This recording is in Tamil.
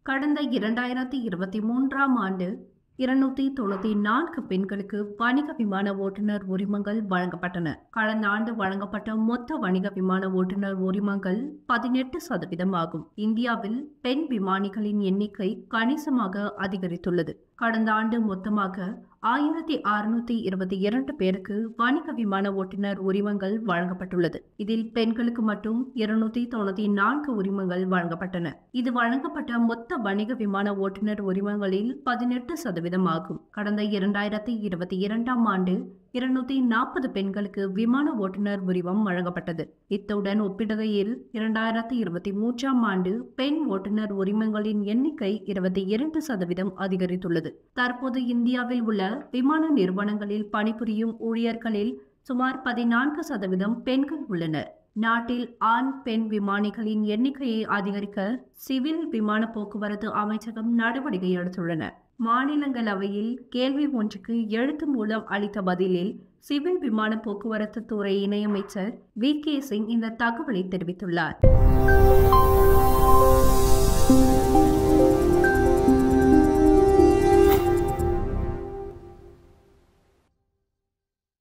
கடந்த இரண்டாயிரத்தி இருபத்தி மூன்றாம் ஆண்டு இருநூத்தி தொண்ணூத்தி நான்கு பெண்களுக்கு வணிக விமான ஓட்டுநர் உரிமங்கள் வழங்கப்பட்டன கடந்த ஆண்டு வழங்கப்பட்ட மொத்த வணிக விமான ஓட்டுநர் உரிமங்கள் பதினெட்டு சதவீதம் ஆகும் இந்தியாவில் பெண் விமானிகளின் எண்ணிக்கை கணிசமாக அதிகரித்துள்ளது கடந்த ஆண்டு மொத்தமாக ஆயிரத்தி அறுநூத்தி இருபத்தி இரண்டு பேருக்கு வணிக விமான ஓட்டுநர் உரிமங்கள் வழங்கப்பட்டுள்ளது இதில் பெண்களுக்கு மட்டும் இருநூத்தி தொண்ணூத்தி நான்கு உரிமங்கள் வழங்கப்பட்டன இது வழங்கப்பட்ட மொத்த வணிக விமான ஓட்டுநர் உரிமங்களில் பதினெட்டு சதவீதம் ஆகும் கடந்த இரண்டாயிரத்தி இருபத்தி இரண்டாம் ஆண்டு இருநூத்தி நாற்பது பெண்களுக்கு விமான ஓட்டுநர் உரிமம் வழங்கப்பட்டது இத்துடன் ஒப்பிடுகையில் இரண்டாயிரத்தி இருபத்தி மூன்றாம் ஆண்டு பெண் ஓட்டுநர் உரிமங்களின் எண்ணிக்கை இருபத்தி இரண்டு சதவீதம் அதிகரித்துள்ளது தற்போது இந்தியாவில் உள்ள விமான நிறுவனங்களில் பணிபுரியும் ஊழியர்களில் சுமார் பதினான்கு சதவீதம் பெண்கள் உள்ளனர் நாட்டில் ஆண் பெண் விமானிகளின் எண்ணிக்கையை அதிகரிக்க சிவில் விமான போக்குவரத்து அமைச்சகம் நடவடிக்கை எடுத்துள்ளன மாநிலங்களவையில் கேள்வி ஒன்றுக்கு எழுத்து மூலம் அளித்த பதிலில் சிவில் விமான போக்குவரத்து துறை இணையமைச்சர் வி கே சிங் இந்த தகவலை தெரிவித்துள்ளார்